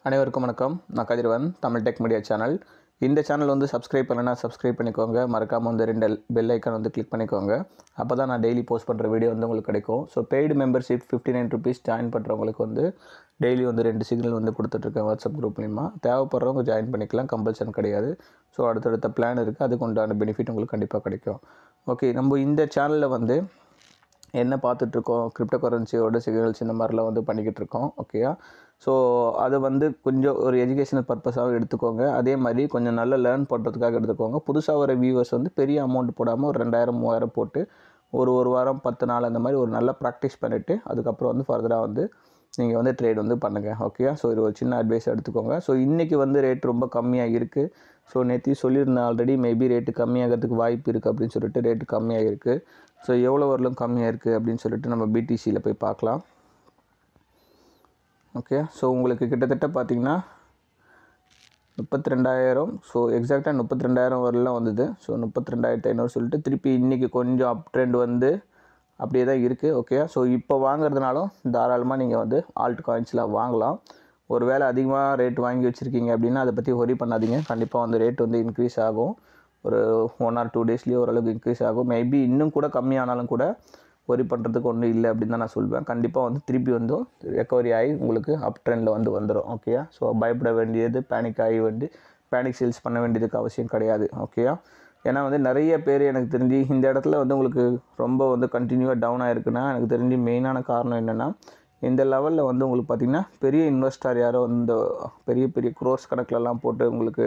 அனைவருக்கும் வணக்கம் நான் Kathiravan Tamil tech media channel இந்த சேனல் வந்து சப்ஸ்கிரைப் பண்ணலைன்னா சப்ஸ்கிரைப் பண்ணிக்கோங்க மறக்காமல் வந்து ரெண்டு பெல் ஐக்கான் வந்து கிளிக் பண்ணிக்கோங்க அப்போ தான் நான் டெய்லி போஸ்ட் பண்ணுற வீடியோ வந்து உங்களுக்கு கிடைக்கும் so paid membership fifty nine rupees join பண்ணுறவங்களுக்கு வந்து டெய்லி வந்து ரெண்டு சிக்னல் வந்து கொடுத்துட்ருக்கேன் வாட்ஸ்அப் குரூப் மூலிமா தேவைப்படுறவங்க ஜாயின் பண்ணிக்கலாம் கம்பல்சன் கிடையாது ஸோ அடுத்தடுத்த பிளான் இருக்குது அதுக்கு உண்டான பெனிஃபிட் உங்களுக்கு கண்டிப்பாக கிடைக்கும் ஓகே நம்ம இந்த சேனலில் வந்து என்ன பார்த்துட்ருக்கோம் கிரிப்டோ கரன்சியோட சிக்னல்ஸ் இந்த மாதிரிலாம் வந்து பண்ணிக்கிட்டு இருக்கோம் ஓகேயா ஸோ அதை வந்து கொஞ்சம் ஒரு எஜுகேஷனல் பர்பஸாகவும் எடுத்துக்கோங்க அதே மாதிரி கொஞ்சம் நல்லா லேர்ன் பண்ணுறதுக்காக எடுத்துக்கோங்க புதுசாக வர வியூவர்ஸ் வந்து பெரிய அமௌண்ட் போடாமல் ஒரு ரெண்டாயிரம் மூவாயிரம் போட்டு ஒரு ஒரு வாரம் பத்து நாள் அந்த மாதிரி ஒரு நல்ல ப்ராக்டிஸ் பண்ணிவிட்டு அதுக்கப்புறம் வந்து ஃபர்தராக வந்து நீங்கள் வந்து ட்ரேட் வந்து பண்ணுங்கள் ஓகேயா ஸோ இது ஒரு சின்ன அட்வைஸ் எடுத்துக்கோங்க ஸோ இன்றைக்கி வந்து ரேட் ரொம்ப கம்மியாக இருக்குது ஸோ நேற்று சொல்லியிருந்தேன் ஆல்ரெடி மேபி ரேட்டு கம்மியாகிறதுக்கு வாய்ப்பு இருக்குது அப்படின்னு சொல்லிட்டு ரேட்டு கம்மியாக இருக்குது ஸோ எவ்வளோ வரலும் கம்மியாக இருக்குது அப்படின்னு சொல்லிட்டு நம்ம பிடிசியில் போய் பார்க்கலாம் ஓகே ஸோ உங்களுக்கு கிட்டத்தட்ட பார்த்தீங்கன்னா முப்பத்தி ரெண்டாயிரம் ஸோ எக்ஸாக்டாக முப்பத்தி ரெண்டாயிரம் வரலாம் வந்தது ஸோ முப்பத்தி ரெண்டாயிரத்து ஐநூறு சொல்லிட்டு திருப்பி இன்றைக்கி கொஞ்சம் அப் ட்ரெண்ட் வந்து அப்படியே தான் இருக்குது ஓகே ஸோ இப்போ வாங்குறதுனாலும் தாராளமாக நீங்கள் வந்து ஆல்ட் காயின்ஸில் வாங்கலாம் ஒரு வேளை அதிகமாக ரேட் வாங்கி வச்சுருக்கீங்க அப்படின்னா அதை பற்றி ஒரி பண்ணாதீங்க கண்டிப்பாக வந்து ரேட் வந்து இன்க்ரீஸ் ஆகும் ஒரு ஒன் ஆர் டூ டேஸ்லேயே ஓரளவுக்கு இன்க்ரீஸ் ஆகும் மேபி இன்னும் கூட கம்மியானாலும் கூட ஒரி பண்ணுறதுக்கு ஒன்றும் இல்லை அப்படின்னு தான் நான் சொல்வேன் கண்டிப்பாக வந்து திருப்பி வந்து ரெக்கவரி ஆகி உங்களுக்கு அப் ட்ரெண்டில் வந்து வந்துடும் ஓகேயா ஸோ பயப்பட வேண்டியது பேனிக் ஆகி வந்து பேனிக் சேல்ஸ் பண்ண வேண்டியதுக்கு அவசியம் கிடையாது ஓகேயா ஏன்னா வந்து நிறைய பேர் எனக்கு தெரிஞ்சு இந்த இடத்துல வந்து உங்களுக்கு ரொம்ப வந்து கண்டினியூவாக டவுன் ஆகிருக்குன்னா எனக்கு தெரிஞ்சு மெயினான காரணம் என்னென்னா இந்த லெவலில் வந்து உங்களுக்கு பார்த்திங்கன்னா பெரிய இன்வெஸ்டர் யாரோ இந்த பெரிய பெரிய க்ரோர்ஸ் கணக்கிலலாம் போட்டு உங்களுக்கு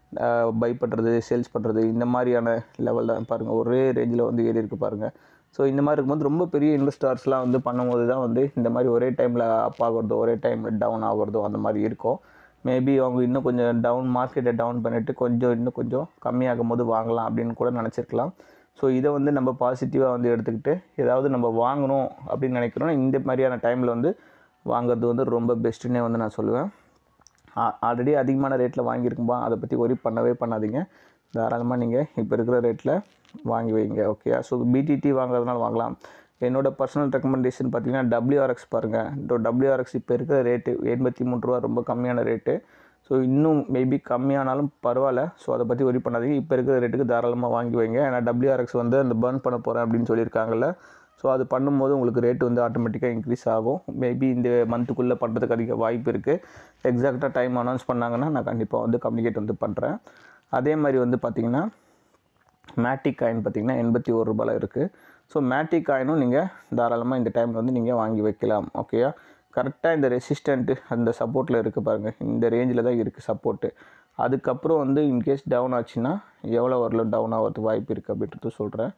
பை பண்ணுறது சேல்ஸ் பண்ணுறது இந்த மாதிரியான லெவலில் பாருங்கள் ஒரே ரேஞ்சில் வந்து ஏறி இருக்குது பாருங்கள் ஸோ இந்த மாதிரி இருக்கும்போது ரொம்ப பெரிய இன்வெஸ்டர்ஸ்லாம் வந்து பண்ணும்போது தான் வந்து இந்த மாதிரி ஒரே டைமில் அப் ஆகிறதோ ஒரே டைமில் டவுன் ஆகிறதோ அந்த மாதிரி இருக்கும் மேபி அவங்க இன்னும் கொஞ்சம் டவுன் மார்க்கெட்டை டவுன் பண்ணிவிட்டு கொஞ்சம் இன்னும் கொஞ்சம் கம்மியாகும் போது வாங்கலாம் அப்படின்னு கூட நினச்சிருக்கலாம் ஸோ இதை வந்து நம்ம பாசிட்டிவாக வந்து எடுத்துக்கிட்டு ஏதாவது நம்ம வாங்கணும் அப்படின்னு நினைக்கிறோம் இந்த மாதிரியான டைமில் வந்து வாங்குறது வந்து ரொம்ப பெஸ்ட்டுன்னே வந்து நான் சொல்லுவேன் ஆல்ரெடி அதிகமான ரேட்டில் வாங்கியிருக்கும்பா அதை பற்றி ஒரி பண்ணவே பண்ணாதீங்க தாராளமாக நீங்கள் இப்போ இருக்கிற ரேட்டில் வாங்கி வைங்க ஓகே ஸோ பிடிடி வாங்குறதுனால வாங்கலாம் என்னோடய பர்சனல் ரெக்கமெண்டேஷன் பார்த்தீங்கன்னா டபிள்யூஆர்எக்ஸ் பாருங்கள் இந்த டபிள்யூஆர்எக்ஸ் இப்போ இருக்கிற ரேட்டு எண்பத்தி மூணு ரூபா ரொம்ப கம்மியான ரேட்டு ஸோ இன்னும் மேபி கம்மியானாலும் பரவாயில்ல ஸோ அதை பற்றி ஒரி பண்ணாதீங்க இப்போ இருக்கிற ரேட்டுக்கு தாராளமாக வாங்கி வைங்க ஏன்னா டபிள்யூஆர்எக்ஸ் வந்து அந்த பர்ன் பண்ண போகிறேன் அப்படின்னு சொல்லியிருக்காங்கல்ல ஸோ அது பண்ணும்போது உங்களுக்கு ரேட் வந்து ஆட்டோமேட்டிக்காக இன்க்ரீஸ் ஆகும் மேபி இந்த மந்த்துக்குள்ளே பண்ணுறதுக்கு அதிக வாய்ப்பு இருக்குது எக்ஸாக்டாக டைம் அனௌன்ஸ் பண்ணாங்கன்னா நான் கண்டிப்பாக வந்து கம்யூனிகேட் வந்து பண்ணுறேன் அதே மாதிரி வந்து பார்த்திங்கன்னா மேட்டிக் காயின் பார்த்திங்கன்னா எண்பத்தி ஒரு ரூபாயில் இருக்குது ஸோ மேட்டிக் காயினும் நீங்கள் தாராளமாக இந்த டைமில் வந்து நீங்கள் வாங்கி வைக்கலாம் ஓகேயா கரெக்டாக இந்த ரெசிஸ்டண்ட்டு அந்த சப்போர்ட்டில் இருக்குது பாருங்கள் இந்த ரேஞ்சில் தான் இருக்குது சப்போர்ட்டு அதுக்கப்புறம் வந்து இன்கேஸ் டவுன் ஆச்சுன்னா எவ்வளோ வரல டவுன் ஆகிறதுக்கு வாய்ப்பு இருக்குது அப்படின்றது சொல்கிறேன்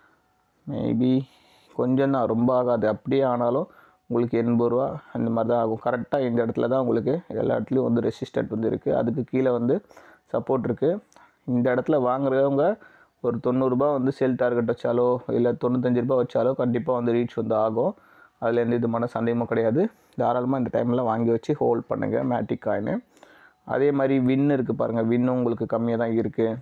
மேபி கொஞ்சம் தான் ரொம்ப ஆகாது அப்படியே ஆனாலும் உங்களுக்கு எண்பது ரூபா அந்த மாதிரி தான் ஆகும் கரெக்டாக இந்த இடத்துல தான் உங்களுக்கு எல்லா இடத்துலையும் வந்து ரெசிஸ்டன்ட் வந்து இருக்குது அதுக்கு கீழே வந்து சப்போர்ட் இருக்குது இந்த இடத்துல வாங்குறவங்க ஒரு தொண்ணூறுரூபா வந்து சேல் டார்கெட் வச்சாலோ இல்லை தொண்ணூத்தஞ்சு ரூபா வச்சாலோ கண்டிப்பாக வந்து ரீச் வந்து ஆகும் அதில் எந்த விதமான சந்தேகமும் கிடையாது தாராளமாக இந்த டைமில் வாங்கி வச்சு ஹோல்ட் பண்ணுங்கள் மேட்டிக் காயின் அதே மாதிரி வின் இருக்குது பாருங்கள் வின்னும் உங்களுக்கு கம்மியாக தான் இருக்குது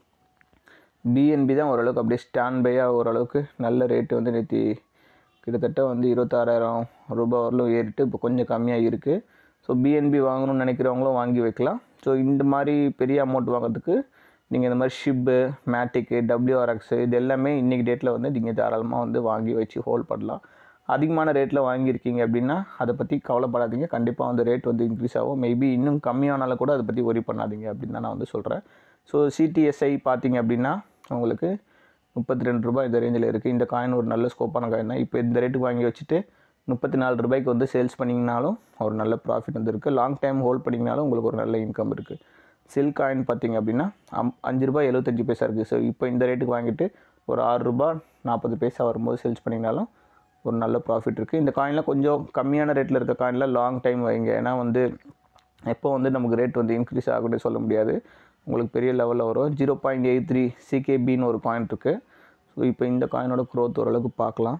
பிஎன்பி தான் ஓரளவுக்கு அப்படியே ஸ்டாண்ட் பையாக ஓரளவுக்கு நல்ல ரேட்டு வந்து நேற்று கிட்டத்தட்ட வந்து இருபத்தாறாயிரம் ரூபாய் வரலும் ஏறிட்டு இப்போ கொஞ்சம் கம்மியாக இருக்குது ஸோ பிஎன்பி வாங்கணும்னு நினைக்கிறவங்களும் வாங்கி வைக்கலாம் ஸோ இந்த மாதிரி பெரிய அமௌண்ட் வாங்குறதுக்கு நீங்கள் இந்த மாதிரி ஷிப்பு மேட்டிக்கு டபிள்யூஆர்எக்ஸு இது எல்லாமே இன்றைக்கி டேட்டில் வந்து நீங்கள் தாராளமாக வந்து வாங்கி வச்சு ஹோல்ட் பண்ணலாம் அதிகமான ரேட்டில் வாங்கியிருக்கீங்க அப்படின்னா அதை பற்றி கவலைப்படாதீங்க கண்டிப்பாக வந்து ரேட் வந்து இன்க்ரீஸ் ஆகும் மேபி இன்னும் கம்மியானாலும் கூட அதை பற்றி ஒரி பண்ணாதீங்க அப்படின்னு தான் நான் வந்து சொல்கிறேன் ஸோ சிடிஎஸ்ஐ பார்த்தீங்க அப்படின்னா உங்களுக்கு முப்பத்தி ரெண்டு ரூபாய் இந்த ரேஞ்சில் இருக்குது இந்த காயின் ஒரு நல்ல ஸ்கோப்பான காயின் தான் இப்போ இந்த ரேட்டுக்கு வாங்கி வச்சுட்டு முப்பத்தி நாலு ரூபாய்க்கு வந்து சேல்ஸ் பண்ணிங்கனாலும் ஒரு நல்ல ப்ராஃபிட் வந்து இருக்குது லாங் டைம் ஹோல்ட் பண்ணிங்கனாலும் உங்களுக்கு ஒரு நல்ல இன்கம் இருக்குது சில்க் காயின் பார்த்தீங்க அப்படின்னா அம் அஞ்சு ரூபாய் எழுபத்தஞ்சி பைசா இருக்குது ஸோ இப்போ இந்த ரேட்டுக்கு வாங்கிட்டு ஒரு ஆறு ரூபா நாற்பது பைசா வரும்போது சேல்ஸ் பண்ணிங்கனாலும் ஒரு நல்ல ப்ராஃபிட் இருக்குது இந்த காயினில் கொஞ்சம் கம்மியான ரேட்டில் இருக்க காயினில் லாங் டைம் வைங்க ஏன்னா வந்து எப்போ வந்து நமக்கு ரேட் வந்து இன்க்ரீஸ் ஆகும்னு சொல்ல முடியாது உங்களுக்கு பெரிய லெவலில் வரும் ஜீரோ பாயிண்ட் எயிட் த்ரீ சிகேபின்னு ஒரு காயின் இருக்குது ஸோ இப்போ இந்த காயினோட க்ரோத் ஓரளவுக்கு பார்க்கலாம்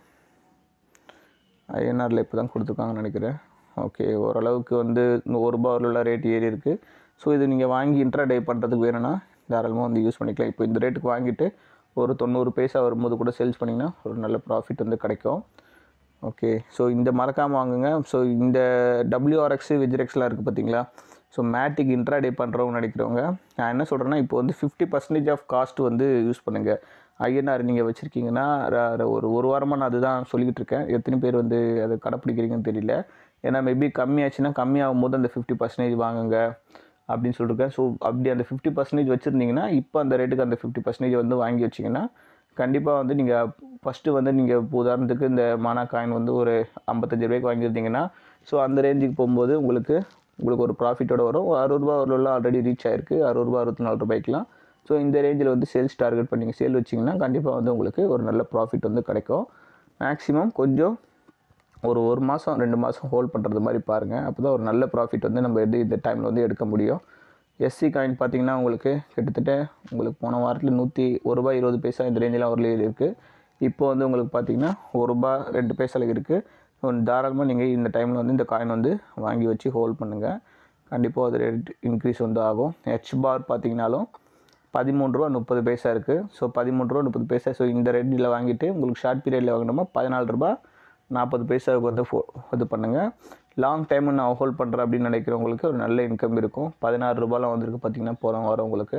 ஐஎன்ஆரில் இப்போ தான் கொடுத்துருக்காங்கன்னு நினைக்கிறேன் ஓகே ஓரளவுக்கு வந்து இந்த ஒரு ரூபா உள்ள ரேட் ஏறி இருக்குது ஸோ இது நீங்கள் வாங்கி இன்ட்ராடே பண்ணுறதுக்கு வேணும்னா தாராளமாக வந்து யூஸ் பண்ணிக்கலாம் இப்போ இந்த ரேட்டுக்கு வாங்கிட்டு ஒரு தொண்ணூறு பைசா வரும்போது கூட சேல்ஸ் பண்ணிங்கன்னா ஒரு நல்ல ப்ராஃபிட் வந்து கிடைக்கும் ஓகே ஸோ இந்த மறக்காமல் வாங்குங்க ஸோ இந்த டபிள்யூஆர்எக்ஸு விஜிரெக்ஸ்லாம் இருக்குது பார்த்தீங்களா ஸோ மேட்டிக் இன்ட்ராடே பண்ணுறவங்க நினைக்கிறவங்க நான் என்ன சொல்கிறேன்னா இப்போ வந்து ஃபிஃப்டி பர்சன்டேஜ் ஆஃப் காஸ்ட் வந்து யூஸ் பண்ணுங்கள் ஐஎன்ஆர் நீங்கள் வச்சுருக்கீங்கன்னா ஒரு ஒரு வாரமாக நான் அதுதான் சொல்லிக்கிட்டு இருக்கேன் எத்தனை பேர் வந்து அதை கடைப்பிடிக்கிறீங்கன்னு தெரியல ஏன்னா மேபி கம்மியாச்சுன்னா கம்மியாகும் போது அந்த ஃபிஃப்டி பர்சன்டேஜ் வாங்குங்க அப்படின்னு சொல்லியிருக்கேன் ஸோ அப்படி அந்த ஃபிஃப்டி பர்சன்டேஜ் வச்சுருந்தீங்கன்னா இப்போ அந்த ரேட்டுக்கு அந்த ஃபிஃப்டி பர்சன்டேஜ் வந்து வாங்கி வச்சிங்கன்னா கண்டிப்பாக வந்து நீங்கள் ஃபஸ்ட்டு வந்து நீங்கள் இப்போ உதாரணத்துக்கு இந்த மானா காயின் வந்து ஒரு ஐம்பத்தஞ்சு ரூபாய்க்கு வாங்கியிருந்தீங்கன்னா ஸோ அந்த ரேஞ்சுக்கு போகும்போது உங்களுக்கு உங்களுக்கு ஒரு ப்ராஃபிட்டோட வரும் ஒரு அறுபது ரூபா ஒரு ஆல்ரெடி ரீச் ஆயிருக்கு அறுபது ரூபா அறுபத்தி நாலு ரூபாய்க்குலாம் ஸோ இந்த ரேஞ்சில் வந்து சேல்ஸ் டார்கெட் பண்ணி சேல் வச்சிங்கன்னா கண்டிப்பாக வந்து உங்களுக்கு ஒரு நல்ல ப்ராஃபிட் வந்து கிடைக்கும் மேக்ஸிமம் கொஞ்சம் ஒரு ஒரு மாதம் ரெண்டு மாதம் ஹோல்ட் பண்ணுறது மாதிரி பாருங்கள் அப்போ தான் ஒரு நல்ல ப்ராஃபிட் வந்து நம்ம எது இந்த டைமில் வந்து எடுக்க முடியும் எஸ்சி காயின் பார்த்தீங்கன்னா உங்களுக்கு கிட்டத்தட்ட உங்களுக்கு போன வாரத்தில் நூற்றி ஒரு ரூபாய் இருபது பைசா இந்த ரேஞ்செலாம் ஒரு இருக்குது இப்போ வந்து உங்களுக்கு பார்த்தீங்கன்னா ஒரு ரூபா ரெண்டு பைசாவில் இருக்குது தாராளமாக நீங்கள் இந்த டைமில் வந்து இந்த காயின் வந்து வாங்கி வச்சு ஹோல்ட் பண்ணுங்கள் கண்டிப்பாக அது ரேட் இன்க்ரீஸ் வந்து ஆகும் ஹெச் பார் பார்த்தீங்கனாலும் பதிமூணு ரூபா முப்பது பைசா இருக்குது ஸோ பதிமூணு ரூபா முப்பது பைசா ஸோ இந்த ரேட்டில் வாங்கிட்டு உங்களுக்கு ஷார்ட் பீரியடில் வாங்கினோமா பதினாலு ரூபா நாற்பது பைசாவுக்கு வந்து ஃபோ இது பண்ணுங்கள் லாங் டைம் நான் ஹோல்ட் பண்ணுறேன் அப்படின்னு நினைக்கிறவங்களுக்கு ஒரு நல்ல இன்கம் இருக்கும் பதினாறு ரூபாலாம் வந்திருக்கு பார்த்தீங்கன்னா போகிற வாரம் உங்களுக்கு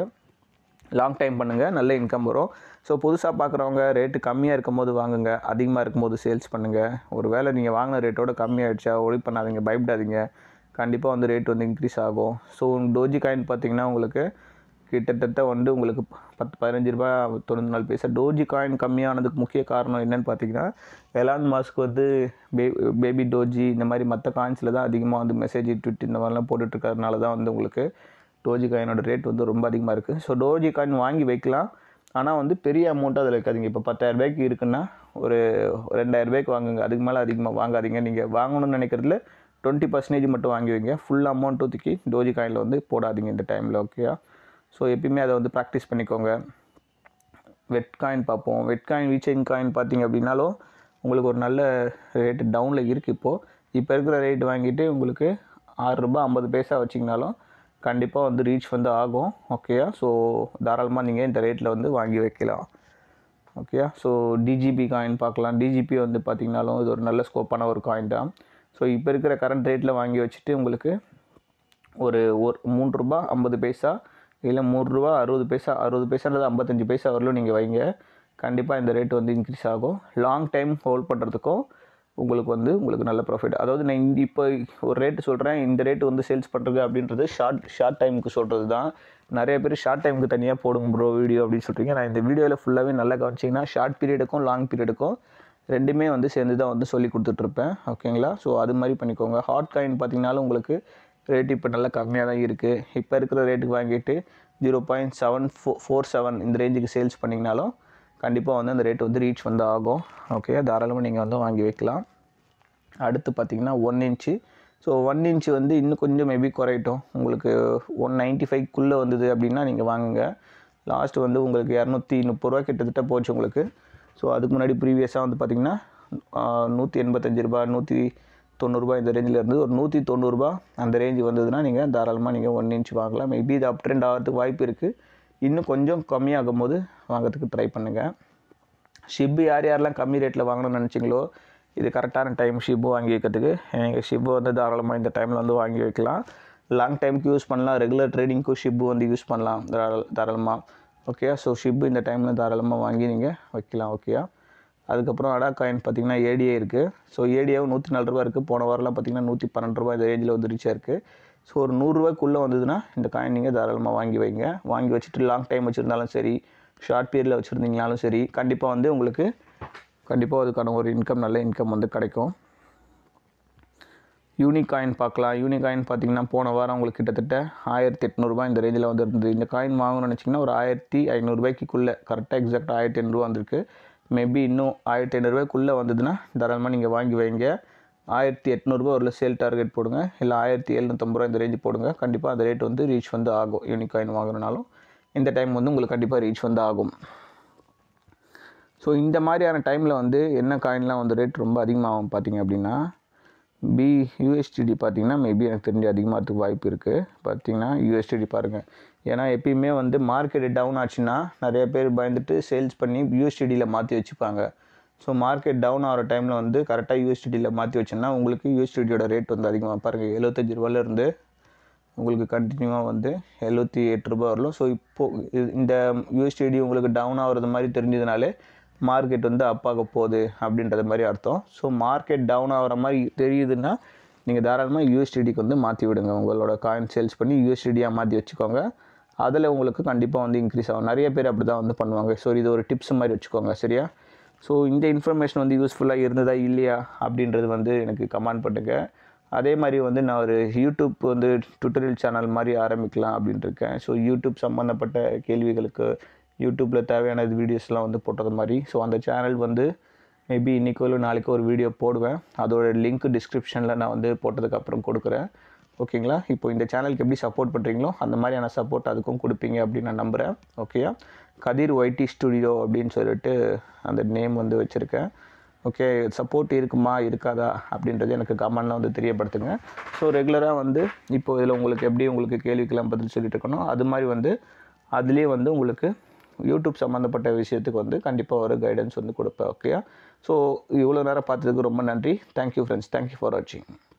லாங் டைம் பண்ணுங்கள் நல்ல இன்கம் வரும் ஸோ புதுசாக பார்க்குறவங்க ரேட்டு கம்மியாக இருக்கும் போது வாங்குங்க அதிகமாக இருக்கும்போது சேல்ஸ் பண்ணுங்கள் ஒரு வேளை நீங்கள் வாங்கின ரேட்டோட கம்மியாகிடுச்சா ஒளி பண்ணாதீங்க பயப்படாதீங்க கண்டிப்பாக வந்து ரேட் வந்து இன்க்ரீஸ் ஆகும் ஸோ டோஜி காயின் பார்த்தீங்கன்னா உங்களுக்கு கிட்டத்தட்ட வந்து உங்களுக்கு பத்து பதினஞ்சு ரூபா தொண்ணூற்றி நாலு பைசா டோஜி காயின் கம்மியானதுக்கு முக்கிய காரணம் என்னன்னு பார்த்தீங்கன்னா எலான் மாஸ்க் வந்து பே பேபி டோஜி இந்த மாதிரி மற்ற காயின்ஸில் தான் அதிகமாக வந்து மெசேஜ் ட்விட் இந்த மாதிரிலாம் போட்டுட்ருக்கறதுனால தான் வந்து உங்களுக்கு டோஜி காயினோட ரேட் வந்து ரொம்ப அதிகமாக இருக்குது ஸோ டோஜி காயின் வாங்கி வைக்கலாம் ஆனால் வந்து பெரிய அமௌண்ட்டு அதில் இருக்காதிங்க இப்போ பத்தாயிரம் ரூபாய்க்கு இருக்குன்னா ஒரு ரெண்டாயிரம் ரூபாய்க்கு வாங்குங்க அதுக்கு மேலே அதிகமாக வாங்காதீங்க நீங்கள் வாங்கணும்னு நினைக்கிறதுல டுவெண்ட்டி பர்சன்டேஜ் மட்டும் வாங்கி வைங்க ஃபுல் அமௌண்ட்டும் தூக்கி டோஜி காயினில் வந்து போடாதீங்க இந்த டைமில் ஓகேயா ஸோ எப்பயுமே அதை வந்து ப்ராக்டிஸ் பண்ணிக்கோங்க வெட் காயின் பார்ப்போம் வெட் காயின் வீச்சைன் காயின் பார்த்தீங்க அப்படின்னாலும் உங்களுக்கு ஒரு நல்ல ரேட்டு டவுனில் இருக்குது இப்போது இப்போ இருக்கிற ரேட் வாங்கிட்டு உங்களுக்கு ஆறு ரூபாய் ஐம்பது பைசா வச்சிங்கனாலும் கண்டிப்பாக வந்து ரீச் வந்து ஆகும் ஓகேயா ஸோ தாராளமாக நீங்கள் இந்த ரேட்டில் வந்து வாங்கி வைக்கலாம் ஓகேயா ஸோ டிஜிபி காயின் பார்க்கலாம் டிஜிபி வந்து பார்த்திங்கனாலும் இது ஒரு நல்ல ஸ்கோப்பான ஒரு காயின் தான் ஸோ இப்போ இருக்கிற கரண்ட் ரேட்டில் வாங்கி வச்சுட்டு உங்களுக்கு ஒரு ஒரு மூன்று ரூபா ஐம்பது பைசா இல்லை மூணு ரூபா அறுபது பைசா அறுபது பைசான்றது ஐம்பத்தஞ்சு பைசா வரலும் நீங்கள் வைங்க கண்டிப்பாக இந்த ரேட் வந்து இன்க்ரீஸ் ஆகும் லாங் டைம் ஹோல்ட் பண்ணுறதுக்கும் உங்களுக்கு வந்து உங்களுக்கு நல்ல ப்ராஃபிட் அதாவது நான் இந்த இப்போ ஒரு ரேட்டு சொல்கிறேன் இந்த ரேட்டு வந்து சேல்ஸ் பண்ணுறது அப்படின்றது ஷார்ட் ஷார்ட் டைமுக்கு சொல்கிறது தான் நிறைய பேர் ஷார்ட் டைமுக்கு தனியாக போடுங்க ப்ரோ வீடியோ அப்படின்னு சொல்கிறீங்க நான் இந்த வீடியோவில் ஃபுல்லாகவே நல்லா கவனிச்சிங்கன்னா ஷார்ட் பீரியடுக்கும் லாங் பீரியடுக்கும் ரெண்டுமே வந்து சேர்ந்து தான் வந்து சொல்லி கொடுத்துட்ருப்பேன் ஓகேங்களா ஸோ அது மாதிரி பண்ணிக்கோங்க ஹாட் காயின் பார்த்தீங்கனாலும் உங்களுக்கு ரேட் இப்போ நல்லா கம்மியாக தான் இருக்குது இப்போ இருக்கிற ரேட்டுக்கு வாங்கிட்டு zero point seven four four seven இந்த ரேஞ்சுக்கு சேல்ஸ் பண்ணிங்கனாலும் கண்டிப்பாக வந்து அந்த ரேட் வந்து ரீச் வந்து ஆகும் ஓகே தாராளமாக நீங்கள் வந்து வாங்கி வைக்கலாம் அடுத்து பார்த்தீங்கன்னா one inch so one inch வந்து இன்னும் கொஞ்சம் மேபி குறையட்டும் உங்களுக்கு ஒன் நைன்ட்டி ஃபைவ்க்குள்ளே வந்தது அப்படின்னா நீங்கள் வாங்குங்க லாஸ்ட் வந்து உங்களுக்கு இரநூத்தி முப்பது ரூபா கிட்டத்தட்ட போச்சு உங்களுக்கு ஸோ அதுக்கு முன்னாடி ப்ரீவியஸாக வந்து பார்த்திங்கன்னா நூற்றி எண்பத்தஞ்சு ரூபா நூற்றி தொண்ணூறுரூபா இந்த ரேஞ்சில் இருந்து ஒரு நூற்றி தொண்ணூறுரூபா அந்த ரேஞ்சு வந்ததுன்னா நீங்கள் தாராளமாக நீங்கள் ஒன் இன்ச் வாங்கலாம் மேபி இது அப் ட்ரெண்ட் ஆகிறதுக்கு வாய்ப்பு இருக்குது இன்னும் கொஞ்சம் கம்மியாகும் போது வாங்கிறதுக்கு ட்ரை பண்ணுங்கள் ஷிப்பு யார் யாரெல்லாம் கம்மி ரேட்டில் வாங்கணும்னு நினச்சிங்களோ இது கரெக்டான டைம் ஷிப்பு வாங்கி வைக்கிறதுக்கு நீங்கள் ஷிப்பு வந்து தாராளமாக இந்த டைமில் வந்து வாங்கி வைக்கலாம் லாங் டைமுக்கு யூஸ் பண்ணலாம் ரெகுலர் ட்ரேடிங்க்கும் ஷிப்பு வந்து யூஸ் பண்ணலாம் தாராள தாராளமாக ஓகே ஸோ ஷிப்பு இந்த டைமில் தாராளமாக வாங்கி நீங்கள் வைக்கலாம் ஓகேயா அதுக்கப்புறம் அடா காயின் பார்த்தீங்கன்னா ஏடிஏ இருக்குது ஸோ ஏடிஏவும் நூற்றி நாலு ரூபா இருக்குது போன வாரம்லாம் பார்த்தீங்கன்னா நூற்றி பன்னெண்டு ரூபா இந்த ரேஞ்சில் வந்து ரீச் இருக்குது ஸோ ஒரு நூறுரூவாய்க்குள்ளே வந்ததுன்னா இந்த காயின் நீங்கள் தாராளமாக வாங்கி வைங்க வாங்கி வச்சுட்டு லாங் டைம் வச்சுருந்தாலும் சரி ஷார்ட் பீரியடில் வச்சுருந்தீங்கனாலும் சரி கண்டிப்பாக வந்து உங்களுக்கு கண்டிப்பாக அதுக்கான ஒரு இன்கம் நல்ல இன்கம் வந்து கிடைக்கும் யூனிக் காயின் பார்க்கலாம் யூனிக் காயின் பார்த்தீங்கன்னா போன வாரம் உங்களுக்கு கிட்டத்தட்ட ஆயிரத்தி எட்நூறுபா இந்த ரேஞ்சில் வந்து இருந்தது இந்த காயின் வாங்கணும்னு நினச்சிங்கன்னா ஒரு ஆயிரத்தி ஐநூறுரூபாய்க்குள்ளே கரெக்டாக எக்ஸாக்ட் ஆயிரத்தி எண்ணூறுவா வந்திருக்கு மேபி இன்னும் ஆயிரத்தி ஐநூறுரூவாய்க்குள்ளே வந்ததுன்னா தாராளமாக நீங்கள் வாங்கி வைங்க ஆயிரத்தி எட்நூறுபா ஒரு சேல் டார்கெட் போடுங்க இல்லை ஆயிரத்தி எழுநூற்றம்பது ரூபா இந்த ரேஞ்சு போடுங்க கண்டிப்பாக அந்த ரேட் வந்து ரீச் வந்து ஆகும் யூனிக் காயின் வாங்குறனாலும் இந்த டைம் வந்து உங்களுக்கு கண்டிப்பாக ரீச் வந்து ஆகும் ஸோ இந்த மாதிரியான டைமில் வந்து என்ன காயின்லாம் வந்து ரேட் ரொம்ப அதிகமாகும் பார்த்தீங்க அப்படின்னா பி யூஎஸ்டிடி பார்த்தீங்கன்னா மேபி எனக்கு தெரிஞ்சு அதிகமாகிறதுக்கு வாய்ப்பு இருக்குது பார்த்தீங்கன்னா யூஎஸ்டிடி பாருங்கள் ஏன்னா எப்பயுமே வந்து மார்க்கெட் டவுன் ஆச்சுன்னா நிறைய பேர் பயந்துட்டு சேல்ஸ் பண்ணி யூஎஸ்டிடியில் மாற்றி வச்சுப்பாங்க ஸோ மார்க்கெட் டவுன் ஆகிற டைமில் வந்து கரெக்டாக யூஎஸ்டிடியில் மாற்றி வச்சோன்னா உங்களுக்கு யூஎஸ்டிடியோட ரேட் வந்து அதிகமாக பாருங்கள் எழுபத்தஞ்சு ரூபாலேருந்து உங்களுக்கு கண்டினியூவாக வந்து எழுபத்தி எட்டு ரூபாய் வரலாம் ஸோ இப்போது இந்த யூஎஸ்டிடி உங்களுக்கு டவுன் ஆகிறது மாதிரி தெரிஞ்சதுனாலே மார்க்கெட் வந்து அப்பாக போகுது அப்படின்றது மாதிரி அர்த்தம் ஸோ மார்க்கெட் டவுன் ஆகிற மாதிரி தெரியுதுன்னா நீங்கள் தாராளமாக யூஎஸ்டிடிக்கு வந்து மாற்றி விடுங்க உங்களோட காயின் சேல்ஸ் பண்ணி யூஎஸ்டிடியாக மாற்றி வச்சுக்கோங்க அதில் உங்களுக்கு கண்டிப்பாக வந்து இன்க்ரீஸ் ஆகும் நிறைய பேர் அப்படி தான் வந்து பண்ணுவாங்க ஸோ இது ஒரு டிப்ஸ் மாதிரி வச்சுக்கோங்க சரியா ஸோ இந்த இன்ஃபர்மேஷன் வந்து யூஸ்ஃபுல்லாக இருந்ததா இல்லையா அப்படின்றது வந்து எனக்கு கமெண்ட் பண்ணுங்க அதே மாதிரி வந்து நான் ஒரு யூடியூப் வந்து டுட்டோரியல் சேனல் மாதிரி ஆரம்பிக்கலாம் அப்படின்ட்டு இருக்கேன் ஸோ யூடியூப் சம்மந்தப்பட்ட கேள்விகளுக்கு யூடியூப்பில் தேவையான வீடியோஸ்லாம் வந்து போட்டது மாதிரி ஸோ அந்த சேனல் வந்து மேபி இன்றைக்கோ இல்லை நாளைக்கோ ஒரு வீடியோ போடுவேன் அதோட லிங்க் டிஸ்கிரிப்ஷனில் நான் வந்து போட்டதுக்கப்புறம் கொடுக்குறேன் ஓகேங்களா இப்போ இந்த சேனலுக்கு எப்படி சப்போர்ட் பண்ணுறீங்களோ அந்த மாதிரியான சப்போர்ட் அதுக்கும் கொடுப்பீங்க அப்படின்னு நான் நம்புகிறேன் ஓகேயா கதிர் ஒய்டி ஸ்டுடியோ அப்படின்னு சொல்லிட்டு அந்த நேம் வந்து வச்சுருக்கேன் ஓகே சப்போர்ட் இருக்குமா இருக்காதா அப்படின்றது எனக்கு கமெண்ட்லாம் வந்து தெரியப்படுத்துங்க ஸோ ரெகுலராக வந்து இப்போ இதில் உங்களுக்கு எப்படி உங்களுக்கு கேள்விக்கெல்லாம் பதில் சொல்லிட்டு இருக்கணும் அது மாதிரி வந்து அதுலேயே வந்து உங்களுக்கு யூடியூப் சம்மந்தப்பட்ட விஷயத்துக்கு வந்து கண்டிப்பாக ஒரு கைடன்ஸ் வந்து கொடுப்பேன் ஓகேயா ஸோ இவ்வளோ நேரம் பார்த்ததுக்கு ரொம்ப நன்றி தேங்க்யூ ஃப்ரெண்ட்ஸ் தேங்க்யூ ஃபார் வாட்சிங்